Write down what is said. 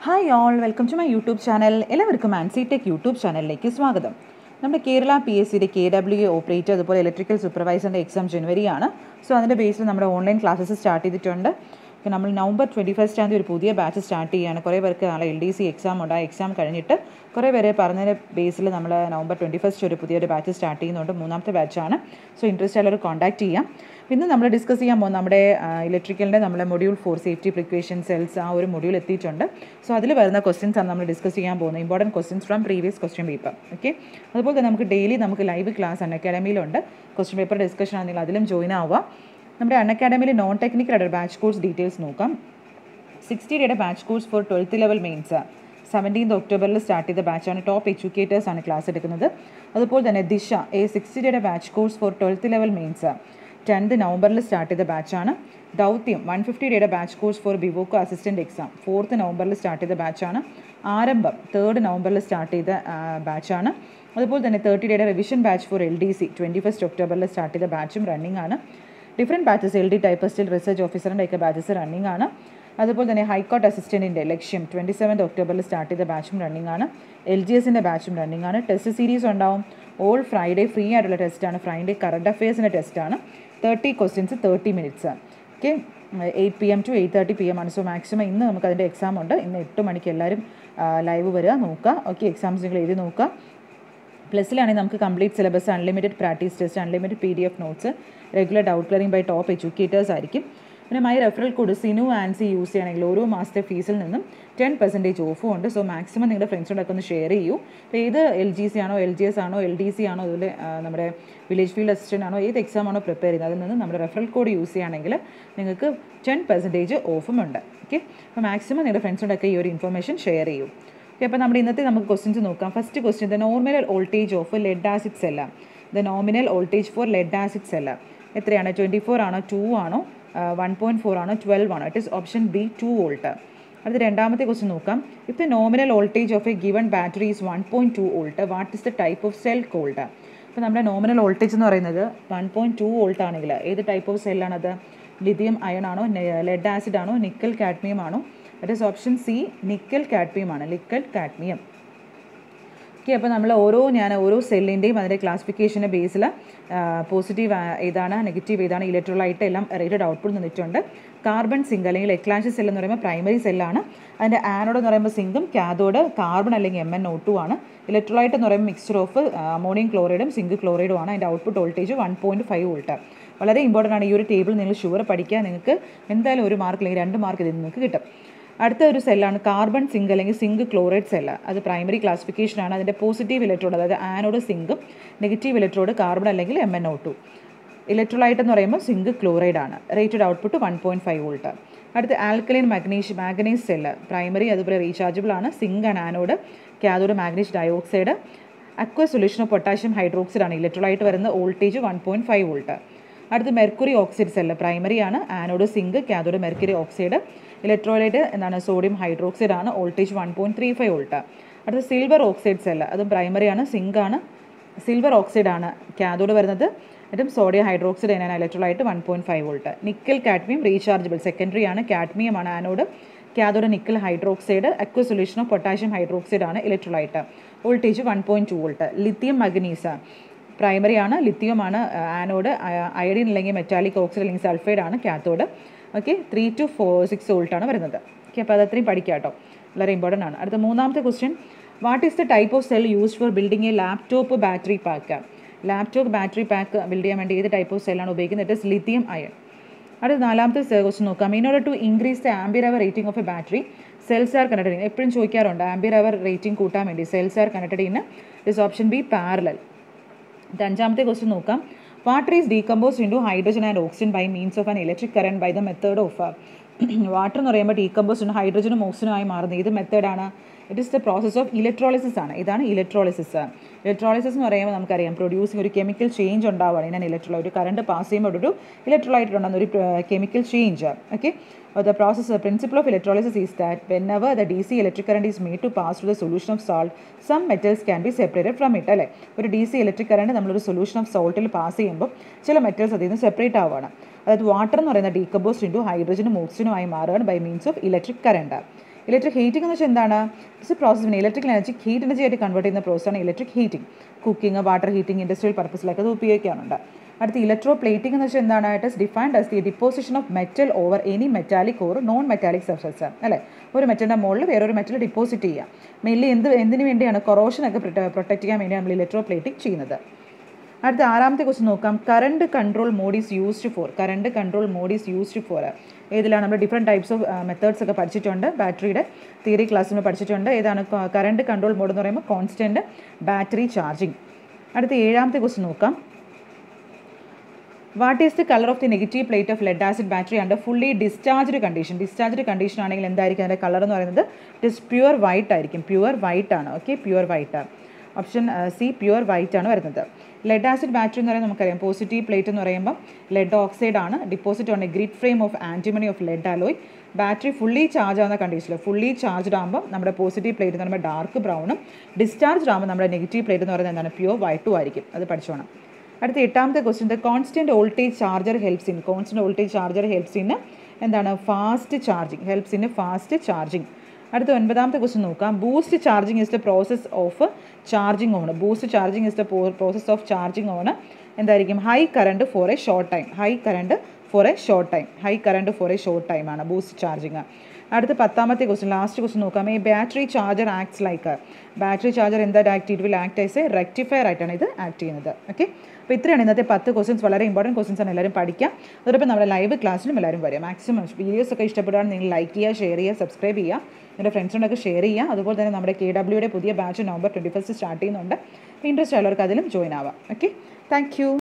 hi all welcome to my YouTube channel എല്ലാവർക്കും Ancy tech YouTube ചാനലിലേക്ക് സ്വാഗതം നമ്മുടെ കേരള പി എസ് സിയുടെ കെ ഡബ്ല്യു ഓപ്പറേറ്റർ അതുപോലെ ഇലക്ട്രിക്കൽ സൂപ്പർവൈസറിൻ്റെ എക്സാം ജനുവരിയാണ് സോ അതിൻ്റെ ബേസിൽ നമ്മുടെ ഓൺലൈൻ ക്ലാസ്സസ് സ്റ്റാർട്ട് ചെയ്തിട്ടുണ്ട് അപ്പോൾ നമ്മൾ നവംബർ ട്വൻറ്റി ഫസ്റ്റാം തീയതി ഒരു പുതിയ ബാച്ച് സ്റ്റാർട്ട് ചെയ്യുകയാണ് കുറേ പേർക്ക് നാളെ എൽ ഡി സി എക്സാം ഉണ്ട് ആ എക്സാം കഴിഞ്ഞിട്ട് കുറേ പേരെ പറഞ്ഞതിൻ്റെ ബേസിൽ നമ്മൾ നവംബർ ട്വൻറ്റി ഫസ്റ്റ് ഒരു പുതിയൊരു ബാച്ച് സ്റ്റാർട്ട് ചെയ്യുന്നുണ്ട് മൂന്നാമത്തെ ബാച്ചാണ് സോ ഇൻട്രസ്റ്റ് ഉള്ളവർ കോൺടാക്ട് ചെയ്യാം ഇന്ന് നമ്മൾ ഡിസ്കസ് ചെയ്യാൻ പോകുന്നത് നമ്മുടെ ഇലക്ട്രിക്കലിൻ്റെ നമ്മുടെ module four safety precaution cells ആ ഒരു മൊഡ്യൂൾ എത്തിയിട്ടുണ്ട് സോ അതിൽ വരുന്ന ക്വസ്റ്റ്യൻസ് ആണ് നമ്മൾ ഡിസ്കസ് ചെയ്യാൻ പോകുന്നത് important questions from previous question paper okay അതുപോലെ തന്നെ നമുക്ക് ഡെയിലി നമുക്ക് ലൈവ് ക്ലാസ് ആണ് അക്കാഡമിയിലുണ്ട് ക്വസ്റ്റ്യൻ പേപ്പർ ഡിസ്കഷൻ ആണെങ്കിൽ അതിലും ജോയിൻ ആവുക നമ്മുടെ അൺ അക്കാഡമിയിൽ നോൺ ടെക്നിക്കൽ ആയിട്ട് ബാച്ച് കോഴ്സ് ഡീറ്റെയിൽസ് നോക്കാം സിക്സ്റ്റി ഡേയുടെ batch course for twelfth level mains seventeenth ഒക്ടോബറിൽ സ്റ്റാർട്ട് ചെയ്ത ബാച്ചാണ് ടോപ്പ് എഡ്യൂക്കേറ്റേഴ്സ് ആണ് ക്ലാസ് എടുക്കുന്നത് അതുപോലെ തന്നെ ദിശ എ സിക്സ്റ്റി ഡേയുടെ batch course for twelfth level mains tenth നവംബറിൽ സ്റ്റാർട്ട് ചെയ്ത ബാച്ചാണ് ദൗത്യം വൺ ഫിഫ്റ്റി ഡേയുടെ batch course for Bevco assistant exam fourth നവംബറിൽ സ്റ്റാർട്ട് ചെയ്ത ബാച്ചാണ് ആരംഭം തേർഡ് നവംബറിൽ സ്റ്റാർട്ട് ചെയ്ത ബാച്ചാണ് അതുപോലെ തന്നെ തേർട്ടി ഡേയുടെ revision batch for L D C twenty first ഒക്ടോബറിൽ സ്റ്റാർട്ട് ചെയ്ത ബാച്ചും റണ്ണിംഗ് ആണ് ഡിഫറെൻറ്റ് ബാച്ചസ് എൽ ഡി ടൈപ്പസ്റ്റിൽ റിസർച്ച് ഓഫീസറിൻ്റെ ഒക്കെ ബാച്ചസ് റണ്ണിംഗ് ആണ് അതുപോലെ തന്നെ ഹൈക്കോർട്ട് അസിസ്റ്റൻറ്റിൻ്റെ ലക്ഷ്യം ട്വൻറ്റി സെവൻത് ഒക്ടോബറിൽ സ്റ്റാർട്ട് ചെയ്ത ബാച്ചും റണ്ണിംഗ് ആണ് എൽ ജി എസിൻ്റെ ബാച്ചും റണ്ണിംഗ് ആണ് ടെസ്റ്റ് സീരീസ് ഉണ്ടാവും ഓൾ ഫ്രൈഡേ ഫ്രീ ആയിട്ടുള്ള ടെസ്റ്റാണ് ഫ്രൈഡേ കറണ്ട് അഫയേഴ്സിൻ്റെ ടെസ്റ്റാണ് thirty questions thirty minutes okay eight P M to eight thirty P M ആണ് സോ മാക്സിമം ഇന്ന് നമുക്ക് അതിൻ്റെ എക്സാം ഉണ്ട് ഇന്ന് എട്ട് മണിക്ക് എല്ലാവരും ലൈവ് വരിക നോക്കുക ഓക്കെ എക്സാംസ് നിങ്ങൾ എഴുതി നോക്കുക പ്ലസ്സിലാണെങ്കിൽ നമുക്ക് complete syllabus unlimited practice test unlimited P D F notes regular doubt clearing by top educators ആയിരിക്കും പിന്നെ മൈ റെഫറൽ കോഡ് സിനു ആൻസി യൂസ് ചെയ്യണമെങ്കിൽ ഓരോ മാസത്തെ ഫീസിൽ നിന്നും ടെൻ പെർസെൻറ്റേജ് ഓഫും ഉണ്ട് സോ മാക്സിമം നിങ്ങളുടെ ഫ്രണ്ട്സിനോടൊക്കെ ഒന്ന് ഷെയർ ചെയ്യൂ അപ്പോൾ ഏത് എൽ ജി സി ആണോ എൽ ജി എസ് ആണോ എൽ ഡി സി ആണോ അതുപോലെ നമ്മുടെ വില്ലേജ് ഫീൽഡ് അസിസ്റ്റൻ്റ് ആണോ ഏത് എക്സാം ആണോ പ്രിപ്പയർ ചെയ്യുന്നത് അതിൽ നിന്ന് നമ്മുടെ റെഫറൽ കോഡ് യൂസ് ചെയ്യുകയാണെങ്കിൽ നിങ്ങൾക്ക് ടെൻ പെർസെൻറ്റേജ് ഓഫും ഉണ്ട് ഓക്കെ അപ്പോൾ മാക്സിമം നിങ്ങളുടെ ഫ്രണ്ട്സിനോടൊക്കെ ഈ ഒരു ഇൻഫർമേഷൻ ഷെയർ ചെയ്യൂ ഓക്കെ അപ്പോൾ നമ്മുടെ ഇന്നത്തെ നമുക്ക് ക്വസ്റ്റ്യൻസ് നോക്കാം first question the nominal voltage of lead acid സെല്ല the nominal voltage for lead acid സെല്ല എത്രയാണ് ട്വൻറ്റി ഫോർ ആണോ ടു ആണോ വൺ പോയിൻറ്റ് ഫോർ ആണോ ട്വൽവ് ആണോ it is option B two volt അടുത്ത രണ്ടാമത്തെ ക്വസ്റ്റ്യൻ നോക്കാം if the nominal voltage of a given battery is one point two volt what is the type of cell called അപ്പോൾ നമ്മുടെ nominal voltage എന്ന് പറയുന്നത് one point two volt ആണെങ്കിൽ ഏത് type of സെല്ലാണത് ലിഥിയം അയൺ ആണോ lead acid ആണോ nickel cadmium ആണോ that is option C nickel cadmium ആണ് നിക്കൽ കാഡ്മിയം ഓക്കെ അപ്പോൾ നമ്മൾ ഓരോ ഞാൻ ഓരോ സെല്ലിൻ്റെയും അതിൻ്റെ ക്ലാസിഫിക്കേഷൻ്റെ ബേസിൽ പോസിറ്റീവ് ഏതാണ് നെഗറ്റീവ് ഏതാണ് ഇലക്ട്രോലൈറ്റ് എല്ലാം റേറ്റഡ് ഔട്ട്പുട്ട് നിന്നിട്ടുണ്ട് കാർബൺ സിങ്ക് അല്ലെങ്കിൽ എക്ലാൻഷ് സെൽ എന്ന് പറയുമ്പോൾ പ്രൈമറി സെല്ലാണ് അതിൻ്റെ ആനോഡ് എന്ന് പറയുമ്പോൾ സിങ്കും കാതോഡ് കാർബൺ അല്ലെങ്കിൽ എം എൻ ഒ ടു ആണ് ഇലക്ട്രോലൈറ്റ് എന്ന് പറയുമ്പോൾ മിക്സ്ചർ ഓഫ് അമോണിയം ക്ലോറൈഡും സിങ്ക് ക്ലോറൈഡും ആണ് അതിൻ്റെ output voltage one point five volt വളരെ ഇമ്പോർട്ടൻ്റ് ആണ് ഈ ഒരു ടേബിൾ നിങ്ങൾ ഷുവർ പഠിക്കുക നിങ്ങൾക്ക് എന്തായാലും ഒരു മാർക്ക് അല്ലെങ്കിൽ രണ്ട് മാർക്ക് ഇതിൽ നിങ്ങൾക്ക് കിട്ടും അടുത്ത ഒരു സെല്ലാണ് കാർബൺ സിങ്ക് അല്ലെങ്കിൽ സിങ്ക് ക്ലോറൈഡ് സെല്ല് അത് പ്രൈമറി ക്ലാസിഫിക്കേഷനാണ് അതിൻ്റെ പോസിറ്റീവ് ഇലക്ട്രോഡ് അതായത് ആനോഡ് സിങ്കും നെഗറ്റീവ് ഇലക്ട്രോഡ് കാർബൺ അല്ലെങ്കിൽ M N O two electrolyte എന്ന് പറയുമ്പോൾ സിങ്ക് ക്ലോറൈഡ് ആണ് rated output one point five volt അടുത്ത alkaline manganese manganese cell primary അതുപോലെ റീചാർജബിൾ ആണ് zinc and anode cathode manganese dioxide aqua solution of potassium hydroxide ആണ് electrolyte വരുന്ന voltage one point five volt അടുത്ത് mercury oxide cell primary ആണ് anode zinc cathode mercury oxide electrolyte എന്താണ് sodium hydroxide ആണ് voltage one point three five volt അടുത്ത silver oxide cell അതും primary ആണ് zinc ആണ് സിൽവർ ഓക്സൈഡ് ആണ് കാതോഡ് വരുന്നത് അതും സോഡിയം ഹൈഡ്രോക്സൈഡ് എന്നാണ് electrolyte one point five volt nickel cadmium rechargeable secondary ആണ് കാഡ്മിയം ആണ് anode cathode nickel hydroxide aqua solution of potassium hydroxide ആണ് electrolyte voltage one point two volt lithium manganese primary ആണ് lithium ആണ് anode iodine അല്ലെങ്കിൽ metallic oxide അല്ലെങ്കിൽ sulphide ആണ് cathode okay three two four six വോൾട്ടാണ് വരുന്നത് okay അപ്പോൾ അത് അത്രയും പഠിക്കുക കേട്ടോ വളരെ ഇമ്പോർട്ടൻ്റ് ആണ് അടുത്ത മൂന്നാമത്തെ question what is the type of cell used for building a laptop battery pack laptop battery pack build ചെയ്യാൻ വേണ്ടി ഏത് ടൈപ്പ് ഓഫ് സെല്ലാണ് ഉപയോഗിക്കുന്നത് ഇറ്റ് ഇസ് ലിത്തിയം അയൺ അടുത്ത നാലാമത്തെ ക്വസ്റ്റ്യൻ നോക്കാം in order to increase the ampere hour rating of a battery cells are connected in എപ്പോഴും ചോദിക്കാറുണ്ട് ampere hour rating കൂട്ടാൻ വേണ്ടി cells are connected in is option B parallel അഞ്ചാമത്തെ question നോക്കാം water is decompose into hydrogen and oxygen by means of an electric current by the method of water എന്ന് പറയുമ്പോൾ decompose ഉണ്ട് ഹൈഡ്രജനും ഓക്സിജനുമായി മാറുന്നത് ഏത് മെത്തേഡാണ് it is the process of electrolysis ആണ് ഇതാണ് ഇലക്ട്രോളിസിസ് ഇലക്ട്രോളിസിസ് എന്ന് പറയുമ്പോൾ നമുക്കറിയാം പ്രൊഡ്യൂസിങ് ഒരു കെമിക്കൽ ചേഞ്ച് ഉണ്ടാവുകയാണ് ഇങ്ങനെ ഇലക്ട്രോളൈറ്റ് ഒരു കറണ്ട് പാസ് ചെയ്യുമ്പോൾ ഒരു ഇലക്ട്രോലൈറ്റ് ഉണ്ടാകുന്ന ഒരു chemical change okay the process the principle of electrolysis is that whenever the dc electric current is made to pass through the solution of salt some metals can be separated from it അല്ലേ ഒരു D C electric current നമ്മളൊരു solution of സോൾട്ടിൽ pass ചെയ്യുമ്പോൾ ചില metals അതിൽ നിന്ന് separate ആവുകയാണ് അതായത് വാട്ടർ എന്ന് പറയുന്ന ഡീകമ്പോസ്ഡ് ഇൻറ്റു ഹൈഡ്രജനും ഓക്സിജനുമായി മാറുകയാണ് by means of electric current electric heating എന്ന് വെച്ചാൽ എന്താണ് it's a process electric energy heat energy ആയിട്ട് കൺവേർട്ട് ചെയ്യുന്ന പ്രോസസ്സാണ് electric heating cooking water heating industrial പർപ്പസിലൊക്കെ അത് ഉപയോഗിക്കാറുണ്ട് അടുത്ത ഇലക്ട്രോ പ്ലേറ്റിംഗ് എന്ന് വെച്ചാൽ എന്താണ് it is defined as the deposition of metal over any metallic or non metallic substance അല്ലേ ഒരു മെറ്റലിൻ്റെ മുകളിൽ വേറൊരു മെറ്റൽ ഡിപ്പോസിറ്റ് ചെയ്യുക മെയിൻലി എന്ത് എന്തിനു വേണ്ടിയാണ് കൊറോഷനൊക്കെ പ്രൊട്ടക്ട് ചെയ്യാൻ വേണ്ടിയാണ് നമ്മൾ ഇലക്ട്രോ പ്ലേറ്റിംഗ് ചെയ്യുന്നത് അടുത്ത ആറാമത്തെ ക്വസ്റ്റ്യൻ നോക്കാം current control mode is used for current control mode is used for ഏതിലാണ് നമ്മൾ ഡിഫറെൻറ്റ് ടൈപ്സ് ഓഫ് മെത്തേഡ്സ് ഒക്കെ പഠിച്ചിട്ടുണ്ട് ബാറ്ററിയുടെ തിയറി ക്ലാസ്സിൽ പഠിച്ചിട്ടുണ്ട് ഏതാണ് കറണ്ട് കൺട്രോൾ മോഡ് എന്ന് പറയുമ്പോൾ കോൺസ്റ്റൻറ്റ് ബാറ്ററി ചാർജിങ് അടുത്ത ഏഴാമത്തെ ക്വസ്റ്റ്യൻ നോക്കാം what is the colour of the negative plate of lead acid battery under fully discharged condition discharged condition ആണെങ്കിൽ എന്തായിരിക്കും അതിൻ്റെ കളർ എന്ന് പറയുന്നത് ഇറ്റ് ഇസ് പ്യുവർ വൈറ്റ് ആയിരിക്കും പ്യുവർ വൈറ്റ് ആണ് ഓക്കെ പ്യുവർ വൈറ്റ് ആണ് ഓപ്ഷൻ സി പ്യുവർ വൈറ്റ് ആണ് വരുന്നത് ലെഡ് ആസിഡ് ബാറ്ററി എന്ന് പറയുന്നത് നമുക്കറിയാം പോസിറ്റീവ് പ്ലേറ്റ് എന്ന് പറയുമ്പോൾ ലെഡ് ഓക്സൈഡ് ആണ് deposit on a grid frame of antimony of lead alloy battery fully charge ആവുന്ന കണ്ടീഷനിൽ ഫുള്ളി ചാർജ്ഡ് ആകുമ്പോൾ നമ്മുടെ പോസിറ്റീവ് പ്ലേറ്റ് എന്ന് പറയുമ്പോൾ ഡാർക്ക് ബ്രൗണും ഡിസ്ചാർജ് ആകുമ്പോൾ നമ്മുടെ നെഗറ്റീവ് പ്ലേറ്റ് എന്ന് പറയുന്നത് എന്താണ് പ്യുവർ വൈറ്റും ആയിരിക്കും അത് പഠിച്ചോണം അടുത്ത എട്ടാമത്തെ question the constant voltage charger helps in constant voltage charger helps in എന്താണ് fast charging helps in fast charging അടുത്ത ഒൻപതാമത്തെ ക്വസ്റ്റ്യൻ നോക്കാം boost charging is the process of charging on boost charging is the process of charging on എന്തായിരിക്കും high current for a short time high current for a short time high current for a short time ആണ് boost charging അടുത്ത പത്താമത്തെ question last question നോക്കാം ഈ battery charger acts like battery charger എന്താ act it will act as a rectifier ആയിട്ടാണ് ഇത് act ചെയ്യുന്നത് okay അപ്പോൾ ഇത്രയാണ് ഇന്നത്തെ പത്ത് ക്വസ്റ്റ്യൻസ് വളരെ ഇമ്പോർട്ടൻറ്റ് ക്വസ്റ്റ്യൻസ് ആണ് എല്ലാവരും പഠിക്കുക അതോടൊപ്പം നമ്മുടെ ലൈവ് ക്ലാസ്സിലും എല്ലാവരും വരിക മാക്സിമം വീഡിയോസ് ഒക്കെ ഇഷ്ടപ്പെടുകയാണ് നിങ്ങൾ ലൈക്ക് ചെയ്യുക ഷെയർ ചെയ്യുക സബ്സ്ക്രൈബ് ചെയ്യുക നിങ്ങളുടെ ഫ്രണ്ട്സിനൊക്കെ ഷെയർ ചെയ്യുക അതുപോലെ തന്നെ നമ്മുടെ കെ ഡബ്ല്യൂയുടെ പുതിയ batch November twenty first start ചെയ്യുന്നുണ്ട് ഇൻട്രസ്റ്റ് ഉള്ളവർക്ക് അതിലും ജോയിൻ ആവാം ഓക്കെ താങ്ക്